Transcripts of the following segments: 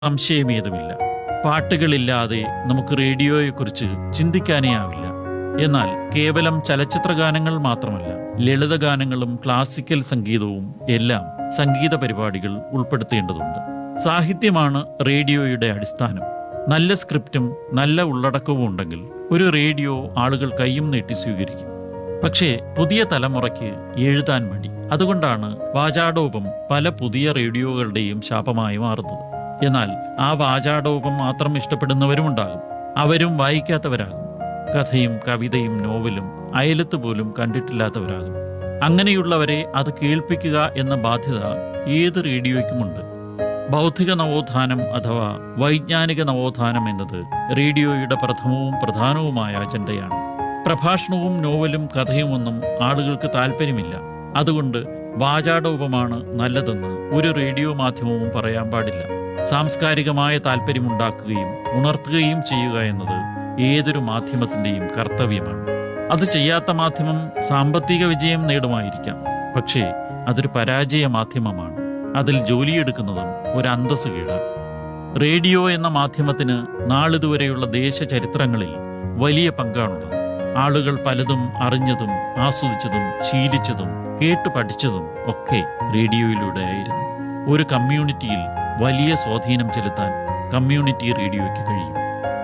സംശയമേതുമില്ല പാട്ടുകളില്ലാതെ നമുക്ക് റേഡിയോയെക്കുറിച്ച് ചിന്തിക്കാനേ ആവില്ല എന്നാൽ കേവലം ചലച്ചിത്ര ഗാനങ്ങൾ മാത്രമല്ല ലളിതഗാനങ്ങളും ക്ലാസിക്കൽ സംഗീതവും എല്ലാം സംഗീത പരിപാടികൾ ഉൾപ്പെടുത്തേണ്ടതുണ്ട് സാഹിത്യമാണ് റേഡിയോയുടെ അടിസ്ഥാനം നല്ല സ്ക്രിപ്റ്റും നല്ല ഉള്ളടക്കവും ഉണ്ടെങ്കിൽ ഒരു റേഡിയോ ആളുകൾ കയ്യും നീട്ടി സ്വീകരിക്കും പക്ഷേ പുതിയ തലമുറയ്ക്ക് എഴുതാൻ മടി അതുകൊണ്ടാണ് വാചാടോപം പല പുതിയ റേഡിയോകളുടെയും ശാപമായി മാറുന്നത് എന്നാൽ ആ വാചാടോപം മാത്രം ഇഷ്ടപ്പെടുന്നവരുമുണ്ടാകും അവരും വായിക്കാത്തവരാകും കഥയും കവിതയും നോവലും അയലത്ത് പോലും കണ്ടിട്ടില്ലാത്തവരാകും അങ്ങനെയുള്ളവരെ അത് കേൾപ്പിക്കുക എന്ന ബാധ്യത ഏത് റേഡിയോയ്ക്കുമുണ്ട് ബൗദ്ധിക നവോത്ഥാനം അഥവാ വൈജ്ഞാനിക നവോത്ഥാനം എന്നത് റേഡിയോയുടെ പ്രഥമവും പ്രധാനവുമായ അജണ്ടയാണ് പ്രഭാഷണവും നോവലും കഥയുമൊന്നും ആളുകൾക്ക് താല്പര്യമില്ല അതുകൊണ്ട് വാചാടോപമാണ് നല്ലതെന്ന് ഒരു റേഡിയോ മാധ്യമവും പറയാൻ പാടില്ല സാംസ്കാരികമായ താല്പര്യമുണ്ടാക്കുകയും ഉണർത്തുകയും ചെയ്യുക എന്നത് ഏതൊരു മാധ്യമത്തിന്റെയും കർത്തവ്യമാണ് അത് ചെയ്യാത്ത മാധ്യമം സാമ്പത്തിക വിജയം നേടുമായിരിക്കാം പക്ഷേ അതൊരു പരാജയ മാധ്യമമാണ് അതിൽ ജോലിയെടുക്കുന്നതും ഒരു അന്തസ് കീഴാണ് റേഡിയോ എന്ന മാധ്യമത്തിന് നാളിതുവരെയുള്ള ദേശചരിത്രങ്ങളിൽ വലിയ പങ്കാണുള്ളത് ആളുകൾ പലതും അറിഞ്ഞതും ആസ്വദിച്ചതും ശീലിച്ചതും കേട്ടു പഠിച്ചതും ഒക്കെ റേഡിയോയിലൂടെ ആയിരുന്നു ഒരു കമ്മ്യൂണിറ്റിയിൽ വലിയ സ്വാധീനം ചെലുത്താൻ കമ്മ്യൂണിറ്റി റേഡിയോയ്ക്ക് കഴിയും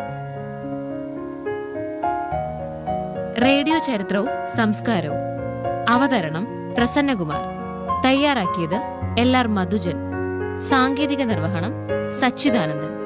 റേഡിയോ ചരിത്രവും സംസ്കാരവും അവതരണം പ്രസന്നകുമാർ തയ്യാറാക്കിയത് എൽ ആർ മധുജൻ സാങ്കേതിക നിർവഹണം സച്ചിദാനന്ദൻ